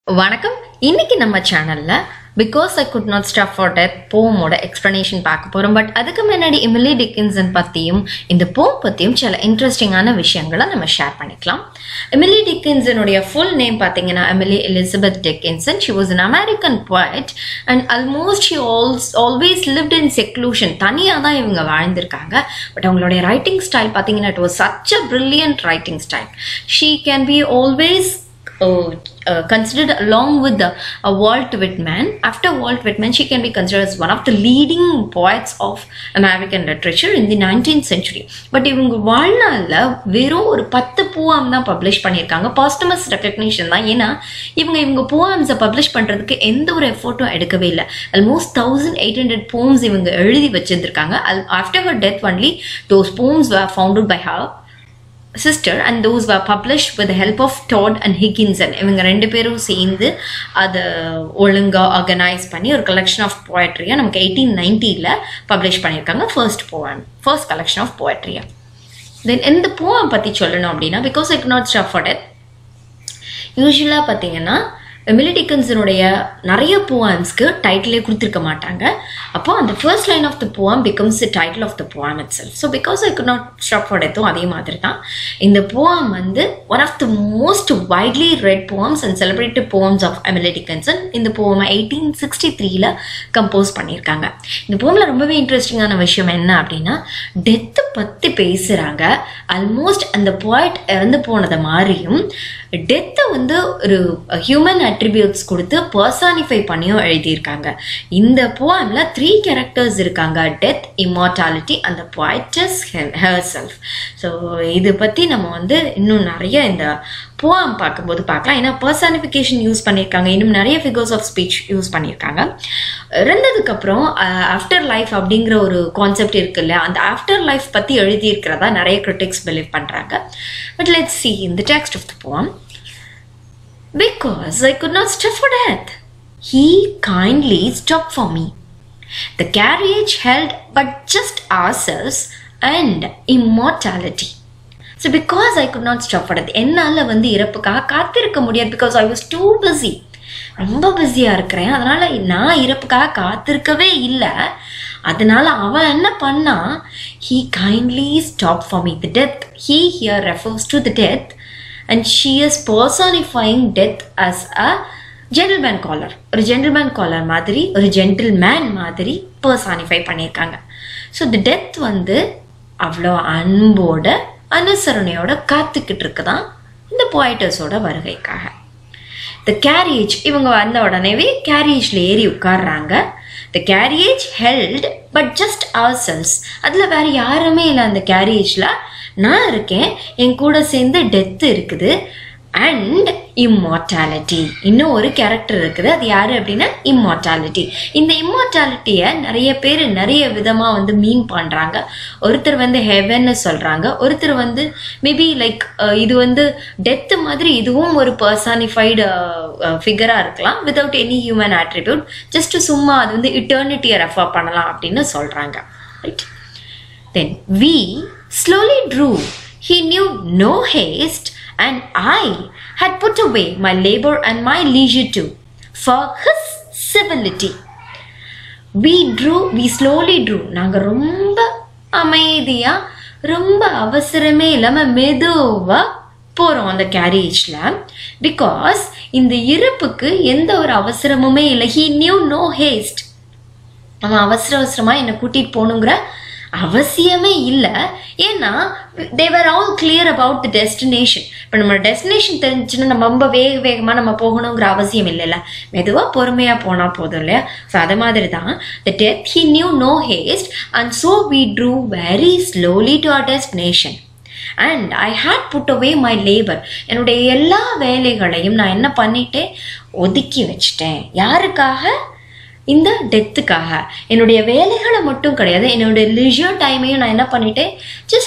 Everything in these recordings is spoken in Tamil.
வணக்கம் இன்னைக்கு நம்ம சேனல்ல because I could not stop for death போமோட எக்ஸ்பிளனேஷன் பார்க்க போறோம் பட் அதுக்கு முன்னாடி எமிலி டிக்கின்சன் பத்தியும் இந்த போம் பத்தியும் சில இன்ட்ரெஸ்டிங்கான விஷயங்களை நம்ம ஷேர் பண்ணிக்கலாம் எமிலி டிக்கின்சனுடைய ஃபுல் நேம் பார்த்தீங்கன்னா Emily Elizabeth Dickinson she was an American poet and almost she also always lived in seclusion தனியாக தான் இவங்க வாழ்ந்திருக்காங்க பட் அவங்களுடைய ரைட்டிங் ஸ்டைல் பார்த்தீங்கன்னா it was such a brilliant writing style she can be always uh, uh, considered along with the, uh, Walt Whitman. After Walt Whitman, she can be considered as one of the leading poets of American literature in the 19th century. But இவங்க வாழ்நாளில் வெறும் ஒரு பத்து பூவாம் தான் பப்ளிஷ் பண்ணியிருக்காங்க பாஸ்டமஸ் ரெக்கக்னிஷன் தான் ஏன்னா இவங்க இவங்க போம்ஸை பப்ளிஷ் பண்ணுறதுக்கு எந்த ஒரு எஃபோர்ட்டும் எடுக்கவே இல்லை almost thousand eight hundred poems இவங்க எழுதி வச்சிருந்திருக்காங்க after her death only those poems were founded by her sister and those were published with the help of Todd and Higginson இவங்க ரெண்டு பேரும் சேர்ந்து அதை ஒழுங்கா ஆர்கனைஸ் பண்ணி ஒரு கலெக்ஷன் ஆஃப் போயட்ரியை நமக்கு எயிட்டீன் நைன்ட்டியில் பப்ளிஷ் பண்ணியிருக்காங்க first poem first collection of போயட்ரியை தென் இந்த போயம் பற்றி சொல்லணும் அப்படின்னா because I not stop for death யூஸ்வலாக பார்த்தீங்கன்னா எமிலி டிக்கன்ஸனுடைய நிறைய போயம்ஸ்க்கு டைட்டிலே கொடுத்துருக்க மாட்டாங்க அப்போ அந்த first line of the poem becomes the title of the poem itself so because I could not stop for டெத்தும் அதே மாதிரி தான் இந்த போயம் வந்து one of the most widely read poems and celebrated poems of Emily Dickinson இந்த போயம் எயிட்டீன் சிக்ஸ்டி த்ரீல கம்போஸ் பண்ணியிருக்காங்க இந்த போமில் ரொம்பவே இன்ட்ரெஸ்டிங்கான விஷயம் என்ன அப்படின்னா டெத்தை பற்றி பேசுகிறாங்க ஆல்மோஸ்ட் அந்த பாய்ட் இறந்து போனதை மாதிரியும் டெத்தை வந்து ஒரு ஹியூமன் அட்ரிபியூட்ஸ் கொடுத்து பர்சானிஃபை பண்ணியும் எழுதியிருக்காங்க இந்த போயம்ல த்ரீ கேரக்டர்ஸ் இருக்காங்க டெத் இம்மார்டாலிட்டி அந்த பாய்டஸ் ஹெர் செல்ஃப் ஸோ இது பற்றி நம்ம வந்து இன்னும் நிறைய இந்த போயம் பார்க்கும்போது பார்க்கலாம் ஏன்னா பர்சானிஃபிகேஷன் யூஸ் பண்ணியிருக்காங்க இன்னும் நிறைய ஃபிகர்ஸ் ஆஃப் ஸ்பீச் யூஸ் பண்ணியிருக்காங்க இறந்ததுக்கப்புறம் ஆஃப்டர் லைஃப் அப்படிங்கிற ஒரு கான்செப்ட் இருக்குல்ல அந்த ஆஃப்டர் லைஃப் பற்றி எழுதியிருக்கிறதா நிறைய கிரிட்டிக்ஸ் பிலீவ் பண்ணுறாங்க பட் லெட்ஸ் சி இந்த text of the poem Because I could not stop for death. He kindly stopped for me. The carriage held but just ourselves and immortality. So because I could not stop for death என்னால் வந்து இறப்புக்காக காத்திருக்க முடியாது because I was too busy ரொம்ப பிஸியாக இருக்கிறேன் அதனால் நான் இறப்புக்காக காத்திருக்கவே இல்லை அதனால அவன் என்ன பண்ணா he kindly stop for me the death he here refers to the death and she is personifying death as a gentleman caller ஒரு ஜென்டில்மேன் காலர் மாதிரி ஒரு ஜென்டில்மேன் மாதிரி பர்சானிஃபை பண்ணியிருக்காங்க ஸோ தி டெத் வந்து அவ்வளோ அன்போட அனுசரணையோட காத்துக்கிட்டு இருக்குதான் இந்த போய்டர்ஸோட வருகைக்காக த கேரியேஜ் இவங்க வந்த உடனேவே கேரியேஜில் ஏறி உட்காடுறாங்க the carriage held but just ourselves அதில் வேற யாருமே இல்லை அந்த கேரியேஜில் நான் இருக்கேன் என் கூட சேர்ந்து டெத்து இருக்குது அண்ட் இம்மார்டாலிட்டி இன்னும் ஒரு கேரக்டர் இருக்குது அது யாரு அப்படின்னா இம்மார்டாலிட்டி இந்த இம்மார்டாலிட்டியை நிறைய பேர் நிறைய விதமாக வந்து மீன் பண்ணுறாங்க ஒருத்தர் வந்து ஹெவன்னு சொல்கிறாங்க ஒருத்தர் வந்து மேபி லைக் இது வந்து டெத்து மாதிரி இதுவும் ஒரு பர்சானிஃபைடு ஃபிகராக இருக்கலாம் without any human attribute just சும்மா அது வந்து இட்டர்னிட்டியை ரெஃபர் பண்ணலாம் அப்படின்னு சொல்கிறாங்க right then we slowly drew. He knew no haste, and I had put away my labor and my leisure too, for his civility. We drew, we slowly drew. நாங்கள் ரொம்ப அமைதியாக ரொம்ப அவசரமே இல்லாமல் மெதுவாக போகிறோம் அந்த கேரேஜில் பிகாஸ் இந்த இறப்புக்கு எந்த ஒரு அவசரமுமே இல்லை ஹீ நியூ நோ ஹேஸ்ட் அவன் அவசர அவசரமாக என்னை கூட்டிகிட்டு போகணுங்கிற அவசியமே இல்லை ஏன்னா they were all clear about the destination இப்போ நம்ம டெஸ்டினேஷன் தெரிஞ்சுன்னா நம்ம ரொம்ப வேக வேகமாக நம்ம போகணுங்கிற அவசியம் இல்லைல்ல மெதுவாக பொறுமையாக போனால் போதும் இல்லையா ஸோ அது மாதிரி தான் the death he knew no haste and so we drew very slowly to our destination and I had put away my labour என்னுடைய எல்லா வேலைகளையும் நான் என்ன பண்ணிட்டேன் ஒதுக்கி வச்சிட்டேன் யாருக்காக இந்த டெத்துக்காக என்னுடைய வேலைகளை மட்டும் கிடையாது என்னுடைய லிஜர் டைமையும் நான் என்ன பண்ணிட்டேன் just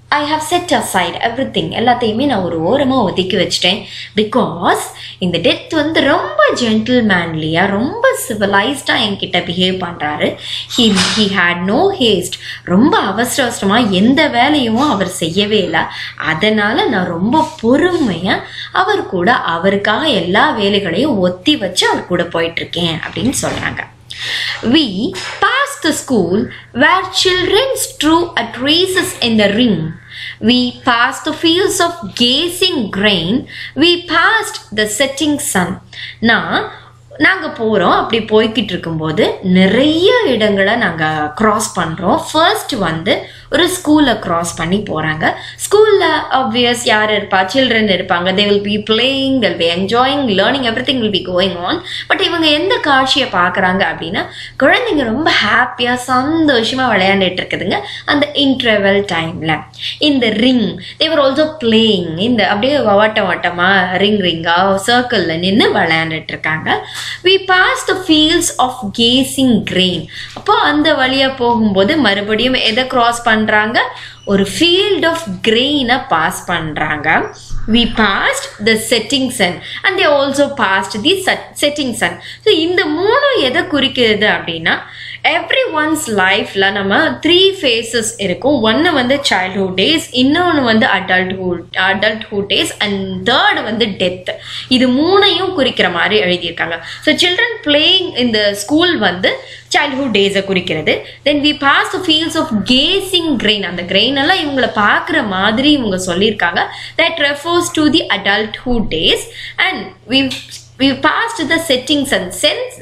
I have set aside everything எல்லாத்தையுமே நான் ஒரு ஓரமாக ஒதுக்கி வச்சிட்டேன் பிகாஸ் இந்த டெத் வந்து ரொம்ப ஜென்டில்மேன்லியா ரொம்ப சிவிலைஸ்டாக என்கிட்ட பிஹேவ் பண்ணுறாரு he he had no haste ரொம்ப அவசர அவசரமாக எந்த வேலையும் அவர் செய்யவே இல்லை அதனால் நான் ரொம்ப பொறுமையாக அவர் கூட அவருக்காக எல்லா வேலைகளையும் ஒத்தி வச்சு அவர் கூட போயிட்டுருக்கேன் அப்படின்னு சொல்கிறாங்க We passed the school where children strew at races in the ring. We passed the fields of gazing grain. We passed the setting sun. நான் நாங்கள் போகிறோம் அப்படி போய்கிட்டு இருக்கும்போது நிறைய இடங்களை நாங்கள் க்ராஸ் பண்ணுறோம் ஃபர்ஸ்ட் வந்து ஒரு ஸ்கூலை க்ராஸ் பண்ணி போகிறாங்க ஸ்கூலில் ஆப்வியஸ் யார் இருப்பா சில்ட்ரன் இருப்பாங்க they will be playing they'll be enjoying learning everything will be going on but இவங்க எந்த காட்சியை பார்க்குறாங்க அப்படின்னா குழந்தைங்க ரொம்ப ஹாப்பியாக சந்தோஷமாக விளையாண்டுட்டு இருக்குதுங்க அந்த இன்டர்வெல் டைமில் இந்த ரிங் தேவர் ஆல்சோ பிளேயிங் இந்த அப்படியே வட்டம் வட்டமாக ரிங் ரிங்காக சர்க்கிளில் நின்று விளையாண்டுட்டு இருக்காங்க we pass the fields of gazing grain அப்போ அந்த வழியாக போகும்போது மறுபடியும் எதை க்ராஸ் பண்ணுறாங்க ஒரு ஃபீல்ட் ஆஃப் கிரெயினை பாஸ் பண்ணுறாங்க we passed the setting sun and they also passed the setting sun so இந்த மூணும் எதை குறிக்கிறது அப்படின்னா எவ்ரி ஒன்ஸ் லைஃப்பில் நம்ம த்ரீ ஃபேஸஸ் இருக்கும் ஒன்று வந்து சைல்ட்ஹுட் டேஸ் இன்னொன்று வந்து adulthood adulthood days and third வந்து டெத் இது மூணையும் குறிக்கிற மாதிரி எழுதியிருக்காங்க ஸோ சில்ட்ரன் பிளேயிங் இந்த ஸ்கூல் வந்து சைல்ட்ஹுட் டேஸை குறிக்கிறது then we pass the fields of gazing grain அந்த கிரெயின் எல்லாம் இவங்களை பார்க்குற மாதிரி இவங்க சொல்லியிருக்காங்க that refers to the adulthood days and we we passed the setting sun sense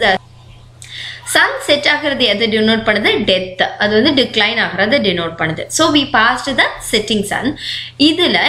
sun set ஆகிறது எதை டினோட் பண்ணுது டெத் அது வந்து டிக்ளைன் ஆகிறத டினோட் பண்ணுது so we passed the setting sun இதில்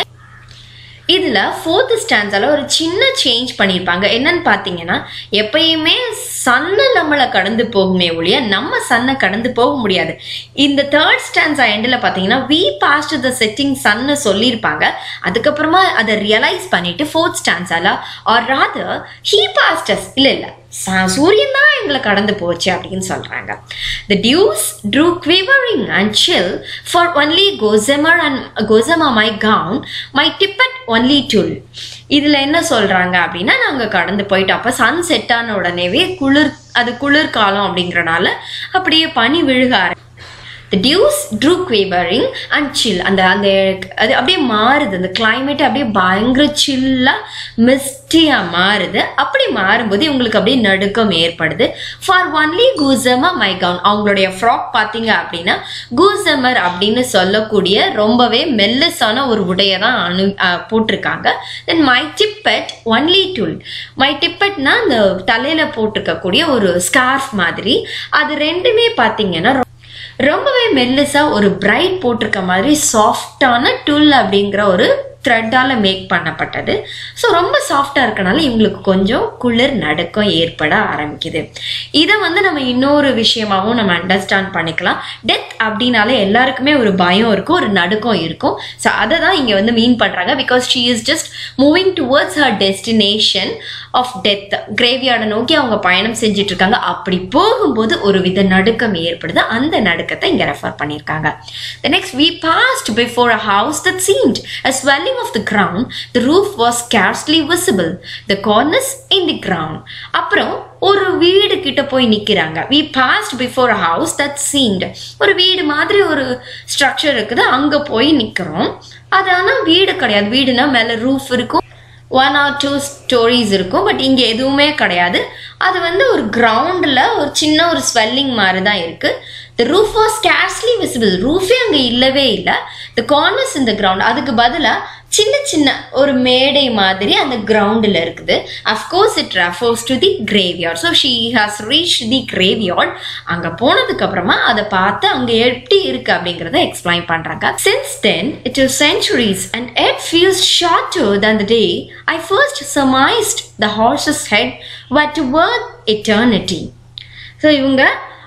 இதில் ஃபோர்த்து ஸ்டான்ஸால் ஒரு சின்ன சேஞ்ச் பண்ணியிருப்பாங்க என்னன்னு பார்த்தீங்கன்னா எப்பயுமே சன்னை நம்மளை கடந்து போகுமே ஒழிய நம்ம சன்னை கடந்து போக முடியாது இந்த தேர்ட் ஸ்டான்ஸா எண்டில் பார்த்தீங்கன்னா வி பாஸ்ட் த செட்டிங் சன்னு சொல்லியிருப்பாங்க அதுக்கப்புறமா அதை ரியலைஸ் பண்ணிட்டு ஃபோர்த் ஸ்டான்ஸால ஆர் ராதர் ஹீ பாஸ்டஸ் இல்லை இல்லை சூரியன் தான் எங்களை கடந்து போச்சு அப்படின்னு சொல்றாங்க the dews drew quivering and chill for only gossamer and gossamer my gown my tippet only tulle இதில் என்ன சொல்கிறாங்க அப்படின்னா நாங்கள் கடந்து போயிட்டோம் அப்போ சன் செட் ஆன உடனேவே குளிர் அது குளிர்காலம் அப்படிங்கிறனால அப்படியே பனி விழுக ஆர- the dews drew quivering and chill அந்த அந்த அது அப்படியே மாறுது அந்த climate அப்படியே பயங்கர சில்லாக மிஸ்டியாக மாறுது அப்படி மாறும்போது இவங்களுக்கு அப்படியே நடுக்கம் ஏற்படுது for only gossamer my gown அவங்களுடைய ஃப்ராக் பார்த்தீங்க அப்படின்னா கூசமர் அப்படின்னு சொல்லக்கூடிய ரொம்பவே மெல்லிசான ஒரு உடையை தான் அணு அஹ் போட்டிருக்காங்க then my tippet only tulle my டிப்பட்னா அந்த தலையில் போட்டிருக்கக்கூடிய ஒரு ஸ்கார்ஃப் மாதிரி அது ரெண்டுமே பார்த்தீங்கன்னா ரொம்பவே மெல்லிசா ஒரு பிரைட் போட்டிருக்க மாதிரி சாஃப்டான டுல் அப்படிங்கிற ஒரு த்ரெட்டால் மேக் பண்ணப்பட்டது ஸோ ரொம்ப சாஃப்டாக இருக்கனால இவங்களுக்கு கொஞ்சம் குளிர் நடுக்கம் ஏற்பட ஆரம்பிக்குது இதை வந்து நம்ம இன்னொரு விஷயமாகவும் நம்ம அண்டர்ஸ்டாண்ட் பண்ணிக்கலாம் டெத் அப்படின்னாலே எல்லாருக்குமே ஒரு பயம் இருக்கும் ஒரு நடுக்கம் இருக்கும் ஸோ அதை தான் இங்கே வந்து மீன் பண்ணுறாங்க because she is just moving towards her destination of death கிரேவியார்டை நோக்கி அவங்க பயணம் செஞ்சுட்டு இருக்காங்க அப்படி போகும்போது ஒரு வித நடுக்கம் ஏற்படுது அந்த நடுக்கத்தை இங்க ரெஃபர் பண்ணியிருக்காங்க the next we passed before a house that seemed a swelling of the ground the roof was scarcely visible the cornice in the ground அப்புறம் ஒரு வீடு கிட்ட போய் நிக்கிறாங்க we passed before a house that seemed ஒரு வீடு மாதிரி ஒரு ஸ்ட்ரக்சர் இருக்குது அங்க போய் நிக்கிறோம் அது ஆனா வீடு கிடையாது வீடுனா மேல ரூஃப் இருக்கும் ஒன் ஆர் டூ ஸ்டோரிஸ் இருக்கும் பட் இங்கே எதுவுமே கிடையாது அது வந்து ஒரு கிரவுண்டில் ஒரு சின்ன ஒரு ஸ்வெல்லிங் மாதிரி தான் இருக்குது the roof was scarcely visible ரூஃபே அங்கே இல்லவே இல்லை த கார்னர்ஸ் இந்த கிரவுண்ட் அதுக்கு பதிலாக சின்ன சின்ன ஒரு மேடை மாதிரி அந்த கிரவுண்டில் இருக்குது of course it refers to the graveyard so she has reach the graveyard அங்கே போனதுக்கு அப்புறமா அதை பார்த்து அங்கே எப்படி இருக்கு அப்படிங்கிறத எக்ஸ்பிளைன் பண்ணுறாங்க since then it is centuries and yet feels shorter than the day I first surmised the horse's head were to worth eternity. So இவங்க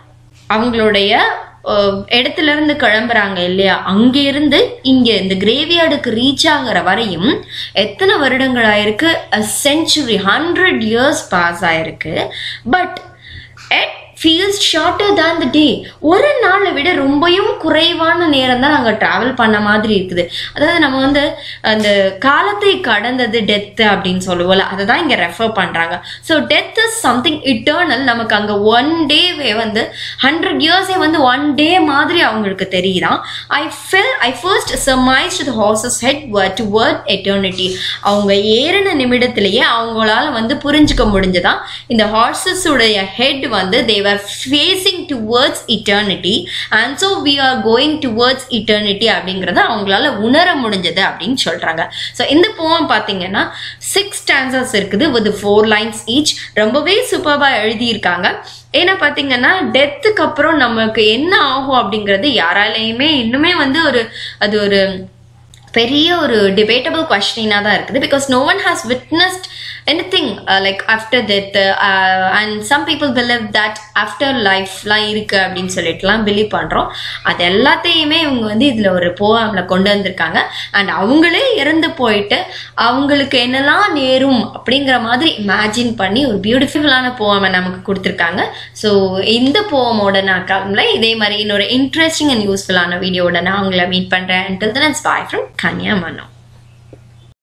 அவங்களுடைய அஹ், இடத்துல இருந்து கிளம்புறாங்க இல்லையா அங்கிருந்து இங்க இந்த கிரேவியார்டுக்கு ரீச் ஆகிற வரையும் எத்தனை வருடங்கள் ஆயிருக்கு செஞ்சுரி ஹண்ட்ரட் இயர்ஸ் பாஸ் ஆயிருக்கு but yet feels shorter than the day ஒரு நாளை விட ரொம்பவும் குறைவான நேரம் தான் நாங்கள் ட்ராவல் பண்ண மாதிரி இருக்குது அதாவது நம்ம வந்து அந்த காலத்தை கடந்தது டெத்து அப்படின்னு சொல்லுவோம்ல அதை தான் இங்கே ரெஃபர் பண்ணுறாங்க so death is something eternal நமக்கு அங்கே ஒன் டேவே வந்து ஹண்ட்ரட் இயர்ஸே வந்து ஒன் டே மாதிரி அவங்களுக்கு தெரியுதான் I fell I first surmise the horses head toward eternity அவங்க ஏறின நிமிடத்திலேயே அவங்களால வந்து புரிஞ்சுக்க முடிஞ்சதா இந்த ஹார்சஸ் உடைய ஹெட் வந்து they were facing towards eternity and so we are going towards eternity அப்படிங்கிறத அவங்களால உணர முடிஞ்சது அப்படின்னு சொல்றாங்க ஸோ இந்த போம் பார்த்தீங்கன்னா சிக்ஸ் ஸ்டான்சர்ஸ் இருக்குது வித் ஃபோர் லைன்ஸ் ஈச் ரொம்பவே சூப்பராக எழுதியிருக்காங்க ஏன்னா பார்த்தீங்கன்னா டெத்துக்கு அப்புறம் நமக்கு என்ன ஆகும் அப்படிங்கிறது யாராலையுமே இன்னுமே வந்து ஒரு அது ஒரு பெரிய ஒரு டிபேட்டபிள் கொஸ்டினாக தான் இருக்குது because no one has witnessed anything like after death and some people believe that after லைஃப்லாம் இருக்கு அப்படின்னு சொல்லிட்டுலாம் பிலீவ் பண்ணுறோம் அது எல்லாத்தையுமே இவங்க வந்து இதில் ஒரு போகாமில் கொண்டு வந்திருக்காங்க அண்ட் அவங்களே இறந்து போயிட்டு அவங்களுக்கு என்னெல்லாம் நேரும் அப்படிங்கிற மாதிரி இமேஜின் பண்ணி ஒரு பியூட்டிஃபுல்லான போவாமை நமக்கு கொடுத்துருக்காங்க ஸோ இந்த போவமோட நான் கிளம்பல இதே மாதிரி இன்னொரு இன்ட்ரெஸ்டிங் அண்ட் யூஸ்ஃபுல்லான வீடியோட நான் உங்களை மீட் பண்ணுறேன் until then it's bye from Kanya Mano